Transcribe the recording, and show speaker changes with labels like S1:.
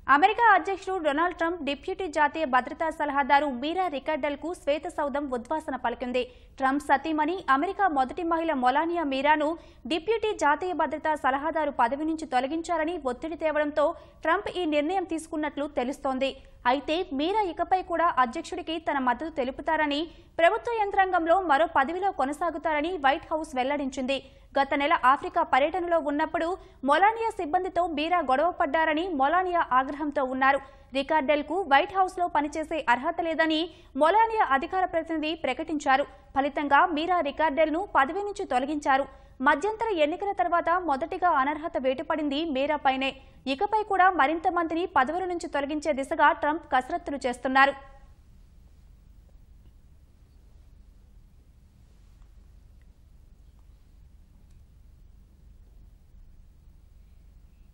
S1: America అధ్యక్షుడు Donald Trump deputy జాతీయ భద్రతా సలహాదారు మీరా రికార్డెల్కు శ్వేత సౌధం ఉద్వాసన పలికింది ట్రంప్ సతీమణి అమెరికా మొదటి మహిళ మొలానియా మీరాను డిప్యూటీ జాతీయ భద్రతా సలహాదారు పదవి నుంచి తొలగించాలని ఒత్తిడి తేవడంతో ట్రంప్ ఈ నిర్ణయం తీసుకున్నట్లు తెలుస్తోంది అయితే మీరా ఇకపై కూడా అధ్యక్షుడికి తన మద్దతు తెలుపుతారని ప్రభుత్వ యంత్రాంగంలో మరో పదవిలో కొనసాగుతారని వైట్ హౌస్ వెల్లడించింది గత నెల ఆఫ్రికా పర్యటనలో ఉన్నప్పుడు మొలానియా సిబ్బందితో మీరా గొడవ పడ్డారని మొలానియా ఆగ్రహంతో ఉన్నారు రికార్డెల్కు వైట్ హౌస్లో పనిచేసే అర్హత లేదని మొలానియా అధికార ప్రతినిధి ప్రకటించారు ఫలితంగా మీరా రికార్డెల్ను పదవి నుంచి తొలగించారు మధ్యంతర ఎన్నికల తర్వాత మొదటిగా అనర్హత వేటుపడింది మీరాపైనే ఇకపై కూడా మరింత మందిని పదవుల నుంచి తొలగించే దిశగా ట్రంప్ కసరత్తులు చేస్తున్నారు